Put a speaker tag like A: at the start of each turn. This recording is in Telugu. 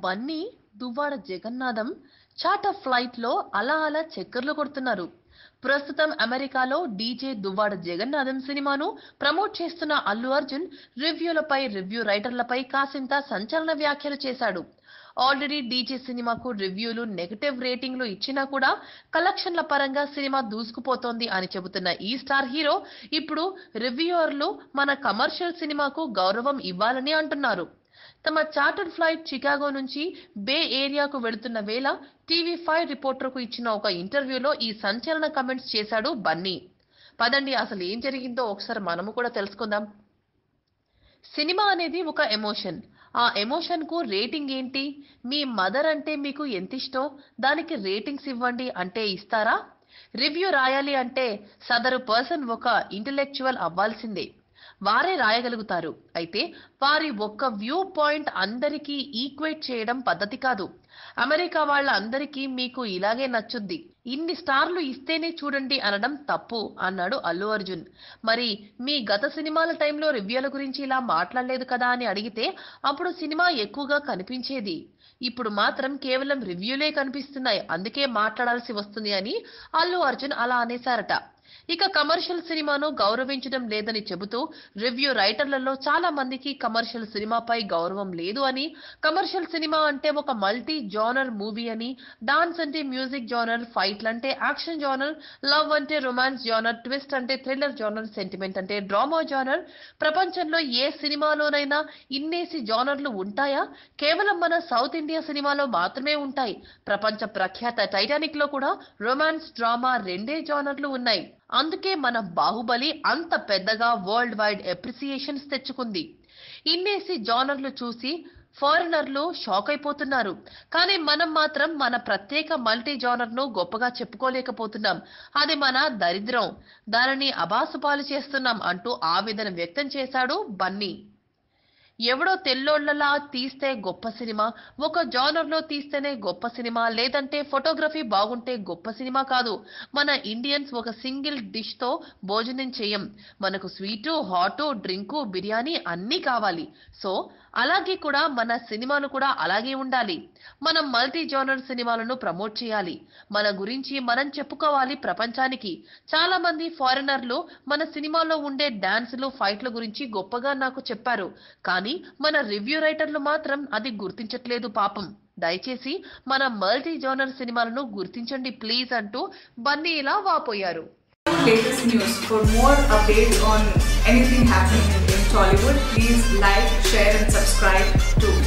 A: బన్నీ దువ్వాడ జగన్నాథం చార్టర్ ఫ్లైట్ లో అలా అలా చక్కర్లు కొడుతున్నారు ప్రస్తుతం అమెరికాలో డీజే దువ్వాడ జగన్నాథం సినిమాను ప్రమోట్ చేస్తున్న అల్లు అర్జున్ రివ్యూలపై రివ్యూ రైటర్లపై కాసింత సంచలన వ్యాఖ్యలు చేశాడు ఆల్రెడీ డీజే సినిమాకు రివ్యూలు నెగటివ్ రేటింగ్లు ఇచ్చినా కూడా కలెక్షన్ల పరంగా సినిమా దూసుకుపోతోంది అని చెబుతున్న ఈ స్టార్ హీరో ఇప్పుడు రివ్యూవర్లు మన కమర్షియల్ సినిమాకు గౌరవం ఇవ్వాలని అంటున్నారు తమ చార్టర్ ఫ్లైట్ చికాగో నుంచి బే ఏరియాకు వెళుతున్న వేళ టీవీ ఫైవ్ రిపోర్టర్కు ఇచ్చిన ఒక ఇంటర్వ్యూలో ఈ సంచలన కమెంట్స్ చేశాడు బన్నీ పదండి అసలు ఏం జరిగిందో ఒకసారి మనము కూడా తెలుసుకుందాం సినిమా అనేది ఒక ఎమోషన్ ఆ ఎమోషన్ కు రేటింగ్ ఏంటి మీ మదర్ అంటే మీకు ఎంత ఇష్టం దానికి రేటింగ్స్ ఇవ్వండి అంటే ఇస్తారా రివ్యూ రాయాలి అంటే సదరు పర్సన్ ఒక ఇంటలెక్చువల్ అవ్వాల్సిందే వారే రాయగలుగుతారు అయితే వారి ఒక్క వ్యూ పాయింట్ అందరికీ ఈక్వేట్ చేయడం పద్ధతి కాదు అమెరికా వాళ్ళ అందరికీ మీకు ఇలాగే నచ్చుద్ది ఇన్ని స్టార్లు ఇస్తేనే చూడండి అనడం తప్పు అన్నాడు అల్లు అర్జున్ మరి మీ గత సినిమాల టైంలో రివ్యూల గురించి ఇలా మాట్లాడలేదు కదా అని అడిగితే అప్పుడు సినిమా ఎక్కువగా కనిపించేది ఇప్పుడు మాత్రం కేవలం రివ్యూలే కనిపిస్తున్నాయి అందుకే మాట్లాడాల్సి వస్తుంది అని అల్లు అర్జున్ అలా అనేశారట ఇక కమర్షియల్ సినిమాను గౌరవించడం లేదని చెబుతూ రివ్యూ రైటర్లలో చాలా మందికి కమర్షియల్ సినిమాపై గౌరవం లేదు అని కమర్షియల్ సినిమా అంటే ఒక మల్టీ జోనర్ మూవీ అని డాన్స్ అంటే మ్యూజిక్ జోనర్ ఫైట్లు అంటే యాక్షన్ జోనర్ లవ్ అంటే రొమాన్స్ జోనర్ ట్విస్ట్ అంటే థ్రిల్లర్ జోనర్ సెంటిమెంట్ అంటే డ్రామా జోనర్ ప్రపంచంలో ఏ సినిమాలోనైనా ఇన్నేసి జోనర్లు ఉంటాయా కేవలం మన సౌత్ ఇండియా సినిమాలో మాత్రమే ఉంటాయి ప్రపంచ ప్రఖ్యాత టైటానిక్ లో కూడా రొమాన్స్ డ్రామా రెండే జోనర్లు ఉన్నాయి అందుకే మన బాహుబలి అంత పెద్దగా వరల్డ్ వైడ్ అప్రిసియేషన్స్ తెచ్చుకుంది ఇన్నేసి జానర్లు చూసి ఫారినర్లు షాక్ అయిపోతున్నారు కానీ మనం మాత్రం మన ప్రత్యేక మల్టీ జానర్ ను గొప్పగా చెప్పుకోలేకపోతున్నాం అది మన దరిద్రం దానిని అబాసుపాలు చేస్తున్నాం అంటూ ఆవేదన వ్యక్తం చేశాడు బన్నీ ఎవడో తెల్లోళ్లలా తీస్తే గొప్ప సినిమా ఒక జానర్ లో తీస్తేనే గొప్ప సినిమా లేదంటే ఫోటోగ్రఫీ బాగుంటే గొప్ప సినిమా కాదు మన ఇండియన్స్ ఒక సింగిల్ డిష్ తో భోజనం చేయం మనకు స్వీటు హాటు డ్రింకు బిర్యానీ అన్నీ కావాలి సో అలాగే కూడా మన సినిమాలు కూడా అలాగే ఉండాలి మనం మల్టీ జోనర్ సినిమాలను ప్రమోట్ చేయాలి మన గురించి మనం చెప్పుకోవాలి ప్రపంచానికి చాలా మంది ఫారినర్లు మన సినిమాలో ఉండే డాన్సులు ఫైట్ల గురించి గొప్పగా నాకు చెప్పారు కానీ మన రివ్యూ రైటర్లు మాత్రం అది గుర్తించట్లేదు పాపం దయచేసి మన మల్టీ జోనర్ సినిమాలను గుర్తించండి ప్లీజ్ అంటూ బన్నీ ఇలా వాపోయారు
B: latest news. For more updates on anything happening in Tollywood, please like, share, and subscribe to